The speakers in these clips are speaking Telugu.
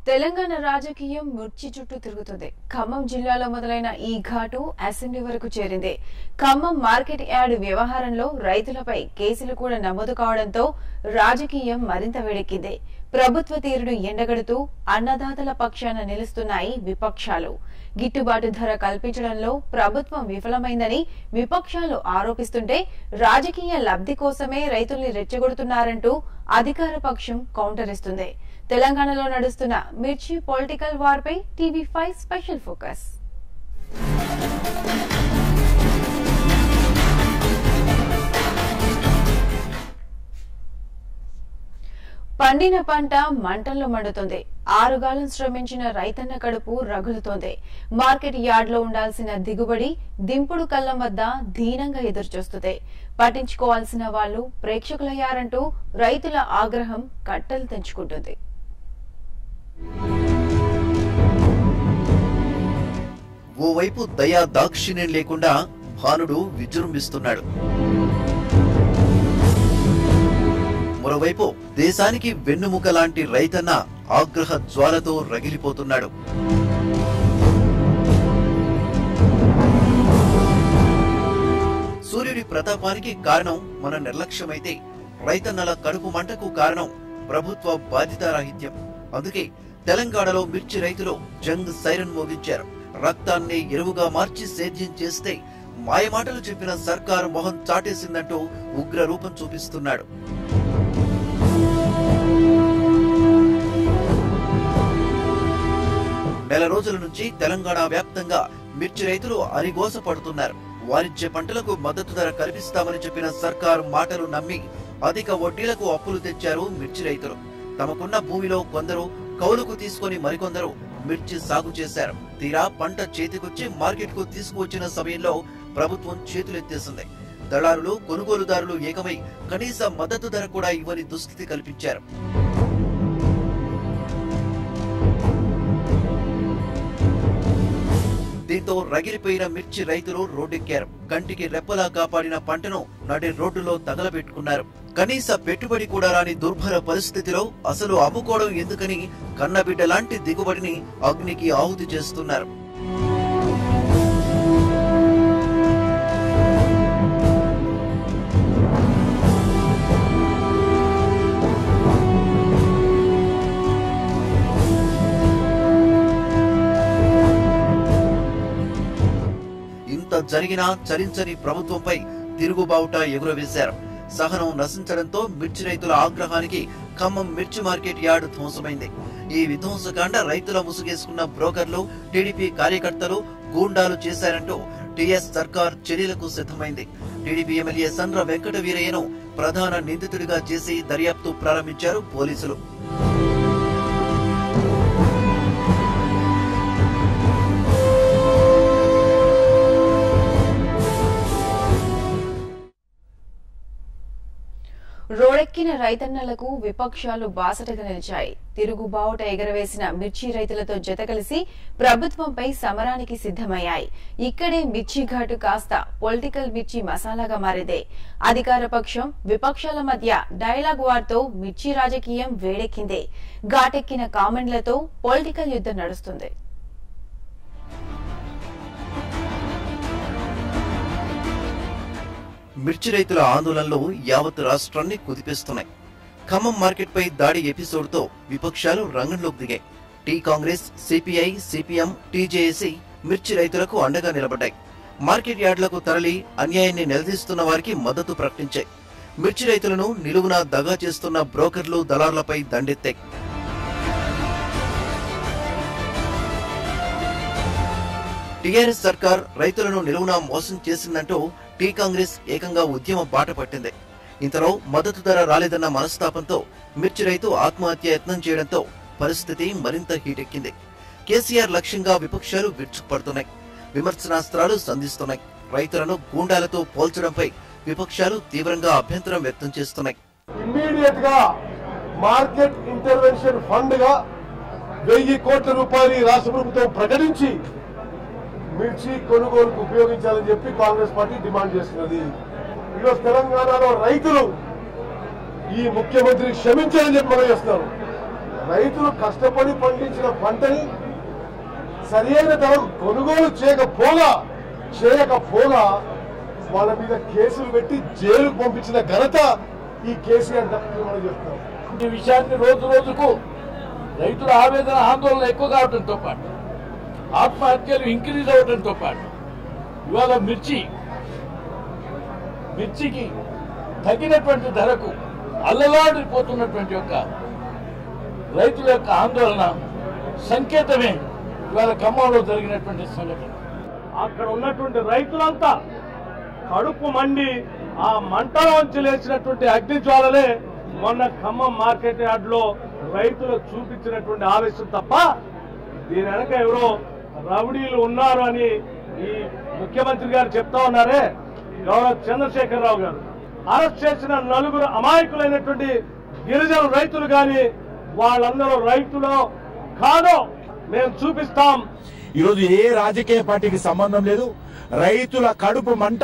తెలంగాణ రాజకీయం మిర్చి చుట్టూ తిరుగుతుంది ఖమ్మం జిల్లాలో మొదలైన ఈ ఘాటు అసెంబ్లీ వరకు చేరింది ఖమ్మం మార్కెట్ యార్డ్ వ్యవహారంలో రైతులపై కేసులు కూడా నమోదు కావడంతో రాజకీయం మరింత వేడెక్కింది ప్రభుత్వ తీరును ఎండగడుతూ అన్నదాతల పక్షాన నిలుస్తున్నాయి విపక్షాలు గిట్టుబాటు ధర కల్పించడంలో ప్రభుత్వం విఫలమైందని విపక్షాలు ఆరోపిస్తుంటే రాజకీయ లబ్ధి కోసమే రైతుల్ని రెచ్చగొడుతున్నారంటూ అధికార పక్షం కౌంటర్ ఇస్తుంది తెలంగాణలో నడుస్తున్న మిర్చి పొలిటికల్ వార్ పై టీవీ ఫైవ్ స్పెషల్ ఫోకస్ పండిన పంట మంటల్లో మండుతుంది ఆరుగాలం శ్రమించిన రైతన్న కడుపు రగులుతోంది మార్కెట్ యార్డ్ లో ఉండాల్సిన దిగుబడి దింపుడు కళ్ళం వద్ద దీనంగా ఎదురుచూస్తుంది పట్టించుకోవాల్సిన వాళ్ళు ప్రేక్షకులయ్యారంటూ రైతుల ఆగ్రహం కట్టలు తెంచుకుంటుంది ఓవైపు దయా దాక్షిణ్యం లేకుండా భానుడు విజృంభిస్తున్నాడు మరోవైపు దేశానికి వెన్నుముక లాంటి రైతన్న ఆగ్రహ జ్వాలతో రగిలిపోతున్నాడు సూర్యుడి ప్రతాపానికి కారణం మన నిర్లక్ష్యమైతే రైతన్నల కడుపు మంటకు కారణం ప్రభుత్వ బాధ్యతారాహిత్యం అందుకే తెలంగాణలో మిర్చి రైతులు జంగ్ సైరన్ మోగించారు రక్తాన్ని ఎరువుగా మార్చి సేద్యం చేస్తే మాయమాటలు చెప్పిన సర్కారు మొహం చాటేసిందంటూ ఉగ్ర రూపం చూపిస్తున్నాడు నెల రోజుల నుంచి తెలంగాణ వ్యాప్తంగా మిర్చి రైతులు అరిగోస పడుతున్నారు వారిచ్చే పంటలకు మద్దతు ధర కల్పిస్తామని చెప్పిన సర్కారు మాటలు నమ్మి అధిక వడ్డీలకు అప్పులు తెచ్చారు మిర్చి రైతులు తమకున్న భూమిలో కొందరు కౌలుకు తీసుకొని మరికొందరు మిర్చి సాగు చేశారు తీరా పంట చేతికొచ్చి మార్కెట్ కు తీసుకువచ్చిన సమయంలో ప్రభుత్వం చేతులెత్తేసింది దళారులు కొనుగోలుదారులు ఏకమై కనీస మద్దతు ధర కూడా ఇవ్వని దుస్థితి కల్పించారు దీంతో రగిలిపోయిన మిర్చి రైతులు రోడ్డెక్కారు కంటికి రెప్పలా కాపాడిన పంటను నడి రోడ్డులో తగలబెట్టుకున్నారు కనీస పెట్టుబడి కూడా రాని దుర్భర పరిస్థితిలో అసలు అమ్ముకోవడం ఎందుకని కన్నబిడ్డ లాంటి దిగుబడిని అగ్నికి ఆహుతి చేస్తున్నారు ఇంత జరిగినా చలించని ప్రభుత్వంపై తిరుగుబావుట ఎగురవేశారు సహనం నశించడంతో మిర్చి రైతుల ఆగ్రహానికి ఖమ్మం మిర్చి మార్కెట్ యార్డ్ ధ్వంసమైంది ఈ విధ్వంసకాండ రైతుల ముసుగేసుకున్న బ్రోకర్లు టీడీపీ కార్యకర్తలు గూండాలు చేశారంటూ టీఎస్ సర్కార్ చర్యలకు సిద్ధమైంది టీడీపీ ఎమ్మెల్యే సండ్ర వెంకట వీరయ్యను ప్రధాన నిందితుడిగా చేసి దర్యాప్తు ప్రారంభించారు పోలీసులు రోడెక్కిన రైతన్నలకు విపక్షాలు బాసటగా నిలిచాయి తిరుగుబావుట ఎగరవేసిన మిర్చి రైతులతో జత కలిసి ప్రభుత్వంపై సమరానికి సిద్ధమయ్యాయి ఇక్కడే మిర్చి ఘాటు కాస్త పొలిటికల్ మిర్చి మసాలాగా మారిందే అధికార పక్షం విపక్షాల మధ్య డైలాగ్ వార్తో మిర్చి రాజకీయం వేడెక్కిందే ఘాటెక్కిన కామెంట్లతో పొలిటికల్ యుద్ధం నడుస్తుంది మిర్చి రైతుల ఆందోళనలు యావత్ రాష్ట్రాన్ని కుదిపేస్తున్నాయి ఖమ్మం మార్కెట్ పై దాడి ఎపిసోడ్ తో విపక్షాలు రంగంలోకి దిగాయి T Congress CPI CPM TJAC మిర్చి రైతులకు అండగా నిలబడ్డాయి మార్కెట్ యార్డులకు తరలి అన్యాయాన్ని నిలదీస్తున్న వారికి మద్దతు ప్రకటించాయి మిర్చి రైతులను నిలువునా దగా చేస్తున్న బ్రోకర్లు దళారులపై దండెత్తాయి టీఆర్ఎస్ సర్కార్ రైతులను నిలువునా మోసం చేసిందంటూ టీ కాంగ్రెస్ ఏకంగా ఉద్యమ బాట పట్టింది ఇంతలో మద్దతు ధర రాలేదన్న మనస్తాపంతో మిర్చి రైతు ఆత్మహత్య యత్నం చేయడంతో పరిస్థితి మరింత హీటెక్కింది కేసీఆర్ లక్ష్యంగా విపక్షాలు విరుచుకుపడుతున్నాయి విమర్శనాస్త్రాలు సంధిస్తున్నాయి రైతులను గూండాలతో పోల్చడంపై విపక్షాలు తీవ్రంగా అభ్యంతరం వ్యక్తం చేస్తున్నాయి ఇమ్మీడియట్ గా మార్కెట్ ఇంటర్వెన్షన్ ఫండ్ గా వెయ్యి కోట్ల రూపాయలు ఈ రాష్ట్ర ప్రభుత్వం ప్రకటించి మిర్చి కొనుగోలుకు ఉపయోగించాలని చెప్పి కాంగ్రెస్ పార్టీ డిమాండ్ చేస్తున్నది ఈరోజు తెలంగాణలో రైతులు ఈ ముఖ్యమంత్రి క్షమించాలని చెప్పి మనం చేస్తున్నారు రైతులు కష్టపడి పండించిన పంటని సరైన ధరం కొనుగోలు చేయకపోగా చేయకపోగా వాళ్ళ మీద కేసులు పెట్టి జైలుకు పంపించిన ఘనత ఈ కేసీఆర్ డాక్టర్ మనం చెప్తాం ఈ విషయాన్ని రోజు రోజుకు రైతుల ఆవేదన ఆందోళన ఎక్కువ కావడంతో పాటు ఆత్మహత్యలు ఇంక్రీజ్ అవడంతో పాటు ఇవాళ మిర్చి మిర్చికి తగినటువంటి ధరకు అల్లలాడిపోతున్నటువంటి యొక్క రైతుల యొక్క ఆందోళన సంకేతమే ఇవాళ ఖమ్మంలో జరిగినటువంటి సంఘటన అక్కడ ఉన్నటువంటి రైతులంతా కడుపు మండి ఆ మంటలోంచి లేచినటువంటి అగ్ని జ్వాలలే మొన్న ఖమ్మం మార్కెట్ యార్డ్ లో రైతులకు చూపించినటువంటి ఆవేశం తప్ప దీని వెనక ఎవరో రౌడీలు ఉన్నారు అని ఈ ముఖ్యమంత్రి గారు చెప్తా ఉన్నారే గౌరవ చంద్రశేఖరరావు గారు అరెస్ట్ చేసిన నలుగురు అమాయకులైనటువంటి గిరిజన రైతులు కానీ వాళ్ళందరూ రైతులో కాదో మేము చూపిస్తాం ఈరోజు ఏ రాజకీయ పార్టీకి సంబంధం లేదు రైతుల కడుపు మంట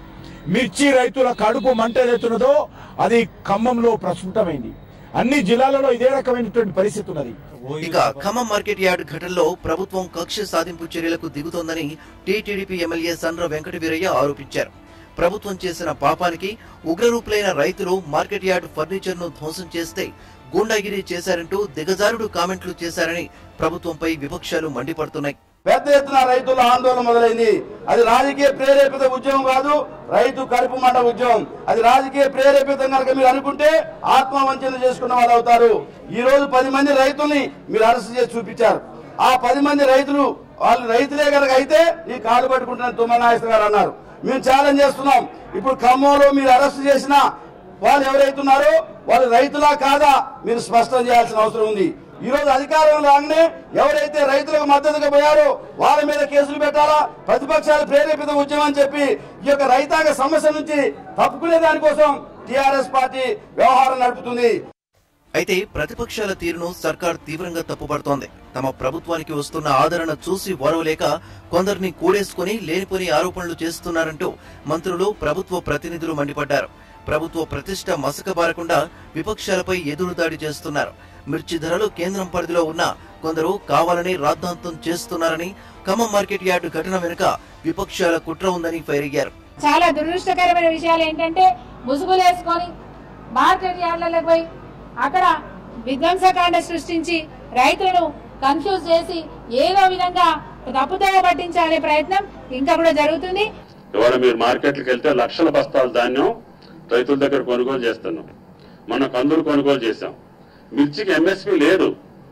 మిర్చి రైతుల కడుపు మంట ఏదైతున్నదో అది ఖమ్మంలో ప్రస్ఫుటమైంది అన్ని జిల్లాలలో ఇదే రకమైనటువంటి పరిస్థితి ఉన్నది ఇక ఖమ్మం మార్కెట్ యార్డ్ ఘటనలో ప్రభుత్వం కక్ష సాధింపు చర్యలకు దిగుతోందని టీటీడీపీ ఎమ్మెల్యే సండ్ర వెంకట వీరయ్య ఆరోపించారు ప్రభుత్వం చేసిన పాపానికి ఉగ్రరూపులైన రైతులు మార్కెట్ యార్డ్ ఫర్నిచర్ ను ధ్వంసం చేస్తే గూండాగిరి చేశారంటూ దిగజారుడు కామెంట్లు చేశారని ప్రభుత్వంపై విపక్షాలు మండిపడుతున్నాయి పెద్ద ఎత్తున రైతుల ఆందోళన మొదలైంది అది రాజకీయ ప్రేరేపిత ఉద్యమం కాదు రైతు కడుపు మంట ఉద్యమం అది రాజకీయ ప్రేరేపితం కనుక మీరు అనుకుంటే ఆత్మవంచన చేసుకున్న వాళ్ళు అవుతారు ఈ రోజు పది మంది రైతుల్ని మీరు అరెస్ట్ చేసి చూపించారు ఆ పది మంది రైతులు వాళ్ళు రైతులే కనుక అయితే ఈ కాలు పట్టుకుంటున్న తుమ్మనాయస్ గారు అన్నారు మేము ఛాలెంజ్ చేస్తున్నాం ఇప్పుడు ఖమ్మంలో మీరు అరెస్ట్ చేసిన వాళ్ళు ఎవరైతున్నారో వాళ్ళు రైతులా కాదా మీరు స్పష్టం చేయాల్సిన అవసరం ఉంది ఈ రోజు అధికారం రాగానే ఎవరైతే రైతులకు మద్దతుగా పోయారో వాళ్ళ మీద కేసులు పెట్టాలా ప్రతిపక్షాలు ప్రేరేపిత ఉద్యమం అని చెప్పి ఈ యొక్క రైతాంగ సమస్య నుంచి తప్పుకునే దానికోసం టిఆర్ఎస్ పార్టీ వ్యవహారం నడుపుతుంది అయితే ప్రతిపక్షాల తీరును సర్కార్ తీవ్రంగా తప్పుపడుతోంది తమ ప్రభుత్వానికి వస్తున్న ఆదరణ చూసి ఓరవలేక కొందరిని కూడేసుకుని లేనిపోని ఆరోపణలు చేస్తున్నారంటూ మంత్రులు ప్రభుత్వ ప్రతినిధులు మండిపడ్డారు ప్రభుత్వ ప్రతిష్ట మసకబారకుండా విపక్షాలపై ఎదురుదాడి చేస్తున్నారు మిర్చి ధరలు కేంద్రం పరిధిలో ఉన్న కొందరు కావాలని రాద్ధాంతం చేస్తున్నారని ఖమ్మం మార్కెట్ యార్డు ఘటన వెనుక విపక్షాల కుట్ర ఉందని ఫైర్ అయ్యారు చాలా దురదృష్టకరమైన విషయాలు ఏంటంటే ముసుగులు వేసుకొని మార్కెట్ యార్డ్లకు పోయి అక్కడ విధ్వంసకాండ సృష్టించి రైతులను కన్ఫ్యూజ్ చేసి ఏదో విధంగా తప్పుదోవ పట్టించాలనే ప్రయత్నం ఇంకా కూడా జరుగుతుంది ఇవాళ మీరు మార్కెట్లకు వెళ్తే లక్షల బస్తాల ధాన్యం రైతుల దగ్గర కొనుగోలు చేస్తున్నాం మొన్న కందులు కొనుగోలు చేశాం మిర్చికి ఎంఎస్పి లేదు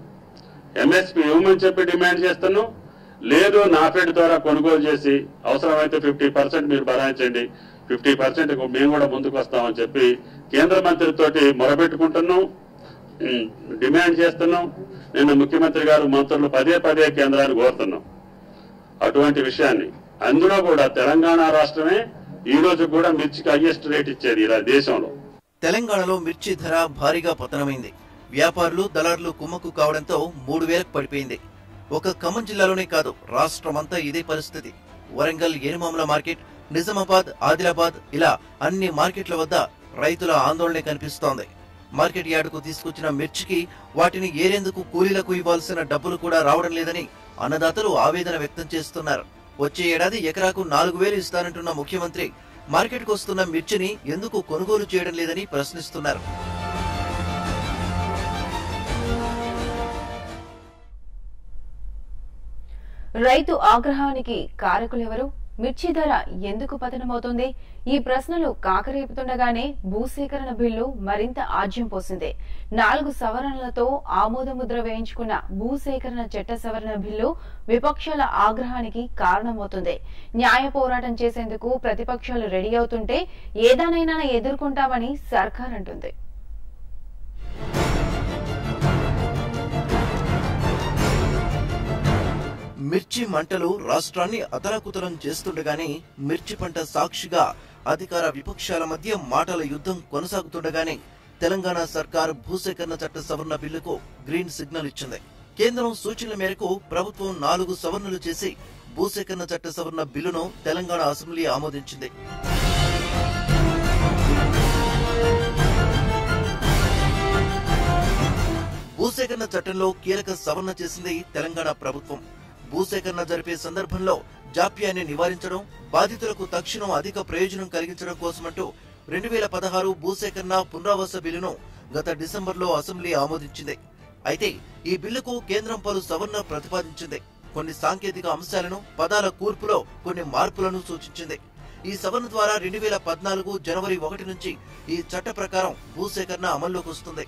ఎంఎస్పి ఇవ్వమని చెప్పి డిమాండ్ చేస్తున్నాం లేదు నాఫెడ్ ద్వారా కొనుగోలు చేసి అవసరమైతే ఫిఫ్టీ పర్సెంట్ మీరు భరాయించండి ఫిఫ్టీ పర్సెంట్ మేము కూడా ముందుకు వస్తామని చెప్పి కేంద్ర మంత్రితోటి మొరబెట్టుకుంటున్నాం ఉమ్, డిమాండ్ చేస్తున్నాం నిన్న ముఖ్యమంత్రి గారు మంత్రులు పదే పదే కేంద్రాన్ని కోరుతున్నాం అటువంటి విషయాన్ని అందులో కూడా తెలంగాణ రాష్ట్రమే ఈ రోజు కూడా మిర్చికి హైయెస్ట్ రేట్ ఇచ్చేది ఇలా దేశంలో తెలంగాణలో మిర్చి ధర భారీగా పతనమైంది వ్యాపారులు దళారులు కుమ్మక్కు కావడంతో మూడు వేలకు పడిపోయింది ఒక ఖమ్మం జిల్లాలోనే కాదు రాష్ట్రమంతా ఇదే పరిస్థితి వరంగల్ ఏనుమాముల మార్కెట్ నిజామాబాద్ ఆదిలాబాద్ ఇలా అన్ని మార్కెట్ల వద్ద రైతుల ఆందోళన కనిపిస్తోంది మార్కెట్ యార్డుకు తీసుకొచ్చిన మిర్చికి వాటిని ఏరేందుకు కూలీలకు ఇవ్వాల్సిన డబ్బులు కూడా రావడం లేదని అన్నదాతలు ఆవేదన వ్యక్తం చేస్తున్నారు వచ్చే ఏడాది ఎకరాకు నాలుగు వేలు ఇస్తానంటున్న ముఖ్యమంత్రి మార్కెట్కు వస్తున్న మిర్చిని ఎందుకు కొనుగోలు చేయడం లేదని ప్రశ్నిస్తున్నారు రైతు ఆగ్రహానికి కారకులెవరు మిర్చి ధర ఎందుకు పతనమవుతుంది ఈ ప్రశ్నలు కాకరేపుతుండగానే భూసేకరణ బిల్లు మరింత ఆజ్యం పోసింది నాలుగు సవరణలతో ఆమోదముద్ర వేయించుకున్న భూసేకరణ చట్ట సవరణ బిల్లు విపక్షాల ఆగ్రహానికి కారణమవుతుంది న్యాయ పోరాటం చేసేందుకు ప్రతిపక్షాలు రెడీ అవుతుంటే ఏదానైనా ఎదుర్కొంటామని సర్కార్ అంటుంది మిర్చి మంటలు రాష్ట్రాన్ని అతలాకుతలం చేస్తుండగానే మిర్చి పంట సాక్షిగా అధికార విపక్షాల మధ్య మాటల యుద్ధం కొనసాగుతుండగానే తెలంగాణ సర్కార్ భూసేకరణ చట్ట సవరణ బిల్లుకు గ్రీన్ సిగ్నల్ ఇచ్చింది కేంద్రం సూచనల మేరకు ప్రభుత్వం నాలుగు సవరణలు చేసి భూసేకరణ చట్ట సవరణ బిల్లును తెలంగాణ అసెంబ్లీ ఆమోదించింది భూసేకరణ చట్టంలో కీలక సవరణ చేసింది తెలంగాణ ప్రభుత్వం భూసేకరణ జరిపే సందర్భంలో జాప్యాన్ని నివారించడం బాధితులకు తక్షణం అధిక ప్రయోజనం కలిగించడం కోసమంటూ రెండు వేల పదహారు భూసేకరణ పునరావాస బిల్లును గత డిసెంబర్లో అసెంబ్లీ ఆమోదించింది అయితే ఈ బిల్లుకు కేంద్రం పలు సవరణ ప్రతిపాదించింది కొన్ని సాంకేతిక అంశాలను పదాల కూర్పులో కొన్ని మార్పులను సూచించింది ఈ సవరణ ద్వారా రెండు వేల పద్నాలుగు జనవరి ఒకటి నుంచి ఈ చట్ట ప్రకారం భూసేకరణ అమల్లోకి వస్తుంది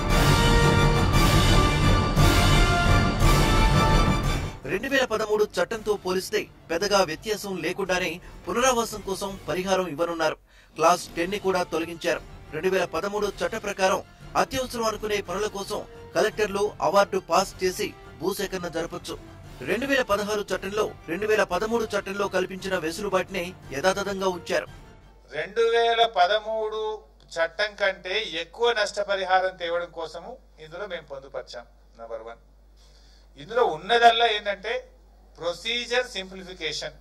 రెండు వేల పదమూడు చట్టంతో పోలిస్తే పెద్దగా వ్యత్యాసం లేకుండానే పునరావాసం కోసం పరిహారం ఇవ్వనున్నారు క్లాస్ టెన్ ని కూడా తొలగించారు రెండు వేల పదమూడు చట్ట ప్రకారం అత్యవసరం అనుకునే పనుల కోసం కలెక్టర్లు అవార్డు పాస్ చేసి భూసేకరణ జరపొచ్చు రెండు వేల పదహారు చట్టంలో రెండు వేల పదమూడు చట్టంలో కల్పించిన వెసులుబాటుని యథాతథంగా ఉంచారు రెండు వేల పదమూడు చట్టం కంటే ఎక్కువ నష్టపరిహారం తేవడం కోసము ఇందులో మేము పొందుపరిచాం నెంబర్ వన్ ఇందులో ఉన్నదల్లా ఏంటంటే ప్రొసీజర్ సింప్లిఫికేషన్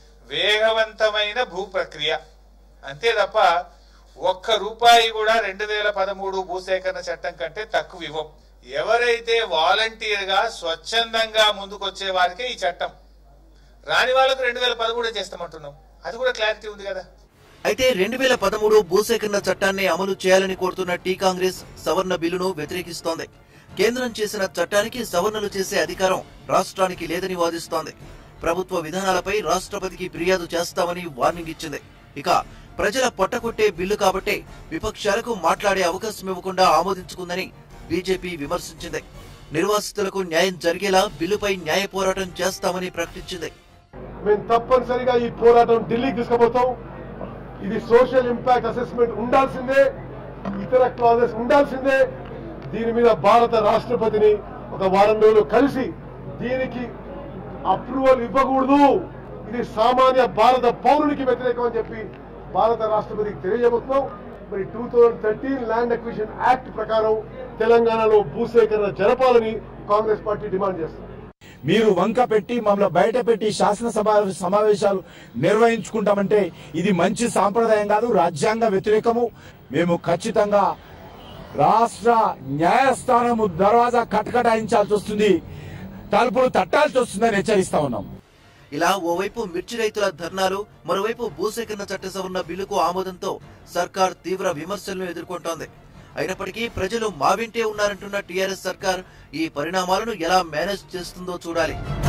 వేగవంతమైన భూ ప్రక్రియ అంతే తప్ప ఒక్క రూపాయి కూడా రెండు వేల పదమూడు భూసేకరణ చట్టం కంటే తక్కువ ఇవ్వం ఎవరైతే వాలంటీర్ గా స్వచ్ఛందంగా ముందుకొచ్చే వారికే ఈ చట్టం రాని వాళ్ళకు రెండు వేల పదమూడు చేస్తామంటున్నాం అది కూడా క్లారిటీ ఉంది కదా అయితే రెండు వేల పదమూడు భూసేకరణ చట్టాన్ని అమలు చేయాలని కోరుతున్న టీ కాంగ్రెస్ సవరణ బిల్లును వ్యతిరేకిస్తోంది కేంద్రం చేసిన చట్టానికి సవరణలు చేసే అధికారం రాష్ట్రానికి లేదని వాదిస్తోంది ప్రభుత్వ విధానాలపై రాష్ట్రపతికి ఫిర్యాదు చేస్తామని వార్నింగ్ ఇచ్చింది ఇక ప్రజల పొట్టకొట్టే బిల్లు కాబట్టే విపక్షాలకు మాట్లాడే అవకాశం ఇవ్వకుండా ఆమోదించుకుందని బీజేపీ విమర్శించింది నిర్వాసితులకు న్యాయం జరిగేలా బిల్లుపై న్యాయ పోరాటం చేస్తామని ప్రకటించింది మేము తప్పనిసరిగా ఈ పోరాటం ఢిల్లీకి తీసుకుపోతాం ఇది సోషల్ ఇంపాక్ట్ అసెస్మెంట్ ఉండాల్సిందే ఇతర క్లాజెస్ ఉండాల్సిందే దీని మీద భారత రాష్ట్రపతిని ఒక వారం రోజులు కలిసి దీనికి అప్రూవల్ ఇవ్వకూడదు ఇది సామాన్య భారత పౌరునికి వ్యతిరేకం అని చెప్పి భారత రాష్ట్రపతికి తెలియజేస్తున్నాం మరి two thousand thirteen land acquisition act ప్రకారం తెలంగాణలో భూసేకరణ జరపాలని కాంగ్రెస్ పార్టీ డిమాండ్ చేస్తుంది మీరు వంక పెట్టి మమ్మల్ని బయట పెట్టి శాసనసభ సమావేశాలు నిర్వహించుకుంటామంటే ఇది మంచి సాంప్రదాయం కాదు రాజ్యాంగ వ్యతిరేకము మేము ఖచ్చితంగా రాష్ట్ర న్యాయస్థానము దర్వాజా కటకటాయించాల్సి వస్తుంది తలుపులు తట్టాల్సి వస్తుందని హెచ్చరిస్తా ఉన్నాం ఇలా ఓవైపు మిర్చి రైతుల ధర్నాలు మరోవైపు భూసేకరణ చట్ట సవరణ బిల్లుకు ఆమోదంతో సర్కార్ తీవ్ర విమర్శలను ఎదుర్కొంటోంది అయినప్పటికీ ప్రజలు మా వెంటే ఉన్నారంటున్న టీఆర్ఎస్ సర్కార్ ఈ పరిణామాలను ఎలా మేనేజ్ చేస్తుందో చూడాలి